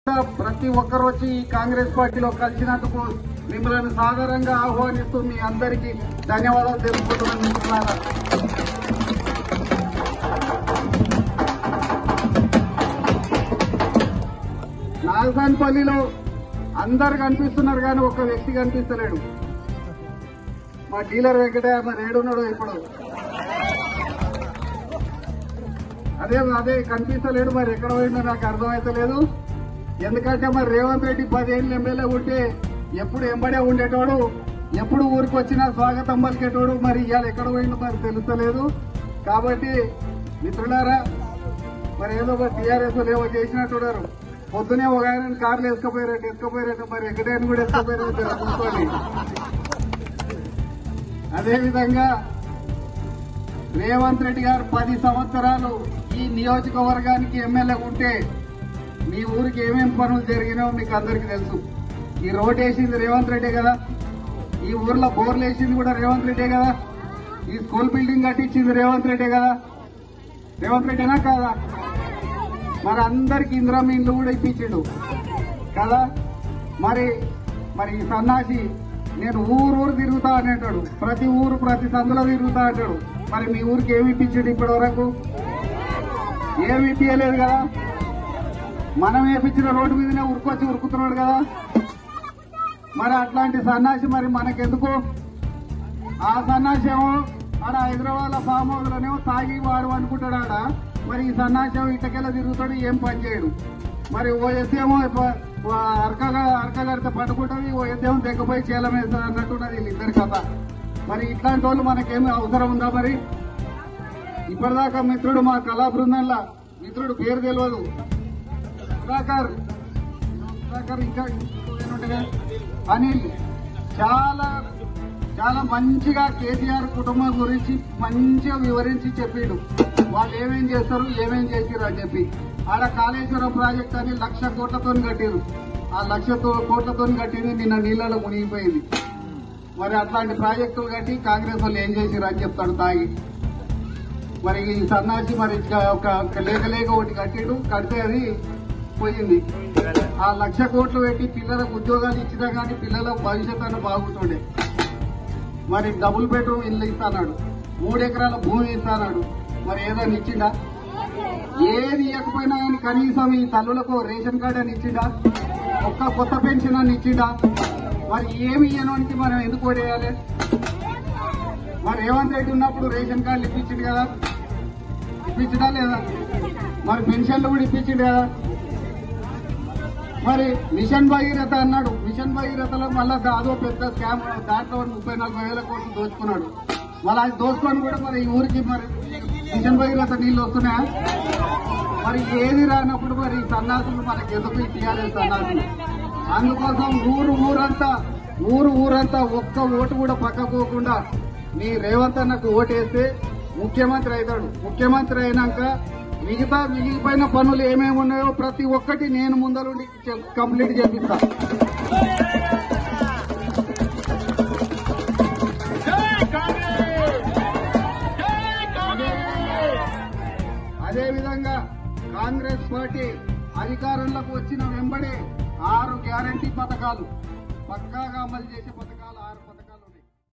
ప్రతి ఒక్కరు వచ్చి ఈ కాంగ్రెస్ పార్టీలో కలిసినందుకు మిమ్మల్ని సాదరంగా ఆహ్వానిస్తూ మీ అందరికీ ధన్యవాదాలు తెలుపుకుంటున్నాను మిత్రులారా నాగసాన్పల్లిలో అందరు కనిపిస్తున్నారు కానీ ఒక్క వ్యక్తి కనిపిస్తలేడు మా డీలర్ వెంకటయ్య మరి ఏడున్నాడు ఇప్పుడు అదే అదే కనిపిస్తలేడు మరి ఎక్కడ పోయిందో నాకు అర్థమైతలేదు ఎందుకంటే మరి రేవంత్ రెడ్డి పదేళ్ళు ఎమ్మెల్యే ఉంటే ఎప్పుడు ఎంబడే ఉండేటోడు ఎప్పుడు ఊరికి వచ్చినా స్వాగతం పలికేటోడు మరి ఇవాళ ఎక్కడ పోయిందో మరి తెలుస్తలేదు కాబట్టి మిత్రులారా మరి ఏదో ఒక టీఆర్ఎస్ ఏవో చేసినట్టున్నారు పొద్దునే ఒక ఆయన కార్లు వేసుకపోయారట వేసుకపోయారట మరి ఎక్కడైనా కూడా వేసుకపోయారట చూసుకోండి అదేవిధంగా రేవంత్ రెడ్డి గారు పది సంవత్సరాలు ఈ నియోజకవర్గానికి ఎమ్మెల్యే ఉంటే మీ ఊరికి ఏమేం పనులు జరిగినాయో మీకు అందరికీ తెలుసు ఈ రోడ్ వేసింది రేవంత్ రెడ్డి కదా ఈ ఊర్లో బోర్లు వేసింది కూడా రేవంత్ రెడ్డే కదా ఈ స్కూల్ బిల్డింగ్ కట్టించింది రేవంత్ రెడ్డే కదా రేవంత్ రెడ్డినా కాదా మరి అందరికి ఇందిరామ ఇండ్లు కూడా ఇప్పించిండు కదా మరి మరి ఈ సన్నాసి నేను ఊరు ఊరు తిరుగుతా అనేటాడు ప్రతి ఊరు ప్రతి సందులో తిరుగుతా అంటాడు మరి మీ ఊరికి ఏమి ఇప్పించాడు ఇప్పటి వరకు ఏమి ఇప్పించలేదు కదా మనం వేపించిన రోడ్డు మీదనే ఉరుకొచ్చి ఉరుకుతున్నాడు కదా మరి అట్లాంటి సన్నాసి మరి మనకెందుకు ఆ సన్నాసి ఏమో ఆడ హైదరాబాద్ లో ఫామ్ హౌస్ లోనేమో తాగి వాడు అనుకుంటాడు ఆడ మరి ఈ సన్నాసం ఇటకెళ్ళ తిరుగుతాడు ఏం పని చేయడు మరి ఓ ఎద్దేమో అరకగా అరక కడితే పట్టుకుంటుంది ఓ ఎద్దేమో దగ్గపోయి చేలం వేస్తుంది అన్నట్టున్నది వీళ్ళిద్దరి కథ మరి ఇట్లాంటి వాళ్ళు మనకేమి అవసరం ఉందా మరి ఇప్పటిదాకా మిత్రుడు మా కళా బృందంలో మిత్రుడు పేరు తెలియదు సుధాకర్ సుధాకర్ ఇంకా ఏముంటుందా? అనిల్ చాలా చాలా మంచిగా కేసీఆర్ కుటుంబం గురించి మంచిగా వివరించి చెప్పిండు వాళ్ళు ఏమేం చేస్తారు ఏమేం చేసిరు అని చెప్పి ఆడ కాళేశ్వరం ప్రాజెక్ట్ అని లక్ష కోట్లతో కట్టిరు ఆ లక్ష తో- కోట్లతో కట్టింది నిన్న నీళ్ళలో మునిగిపోయింది మరి అట్లాంటి ప్రాజెక్టులు కట్టి కాంగ్రెస్ వాళ్ళు ఏం చేసిరు అని చెప్తాడు తాగి మరి ఈ సన్నాసి మరి ఇక ఒక ఒక లేక లేక ఒకటి కట్టిడు కడితే అది పోయింది ఆ లక్ష కోట్లు పెట్టి పిల్లలకు ఉద్యోగాలు ఇచ్చినా కానీ పిల్లల భవిష్యత్తు అన్న బాగుంటుండే మరి డబుల్ బెడ్రూమ్ ఇల్లు ఇస్తాడు మూడు ఎకరాల భూమి ఇస్తాడు మరి ఏదైనా ఇచ్చిండా ఏది ఇవ్వకపోయినా కానీ కనీసం ఈ తల్లులకు రేషన్ కార్డు అని ఇచ్చిండా ఒక్క కొత్త పెన్షన్ అని ఇచ్చిండా మరి ఏమి ఇయ్యడానికి మనం ఎందుకు ఓడేయాలి మరి రేవంత్ రెడ్డి ఉన్నప్పుడు రేషన్ కార్డులు ఇప్పించిండు కదా ఇప్పించడా లేదా మరి పెన్షన్లు కూడా ఇప్పించిండు కదా మరి మిషన్ భగీరథ అన్నాడు మిషన్ భగీరథలో మళ్ళా అదో పెద్ద స్కామ్ దాంట్లో ముప్పై నలభై వేల కోట్లు దోచుకున్నాడు మళ్ళీ అది దోచుకొని కూడా మరి ఈ ఊరికి మరి మిషన్ భగీరథ నీళ్లు వస్తున్నాయా మరి ఏది రానప్పుడు మరి ఈ సన్నాసులు మనకి ఎందుకు ఈ టీఆర్ఎస్ సన్నాసులు అందుకోసం ఊరు ఊరంతా ఊరు ఊరంతా ఒక్క ఓటు కూడా పక్కకోకుండా మీ రేవంత్ అన్నకు ఓటేస్తే ముఖ్యమంత్రి అవుతాడు ముఖ్యమంత్రి అయినాక మిగతా మిగిలిపోయిన పనులు ఏమేమి ఉన్నాయో ప్రతి ఒక్కటి నేను ముందరుండి చె- కంప్లీట్ చేపిస్తా అదే విధంగా కాంగ్రెస్ పార్టీ అధికారంలోకి వచ్చిన వెంబడే ఆరు గ్యారంటీ పథకాలు పక్కాగా అమలు చేసే పథకాలు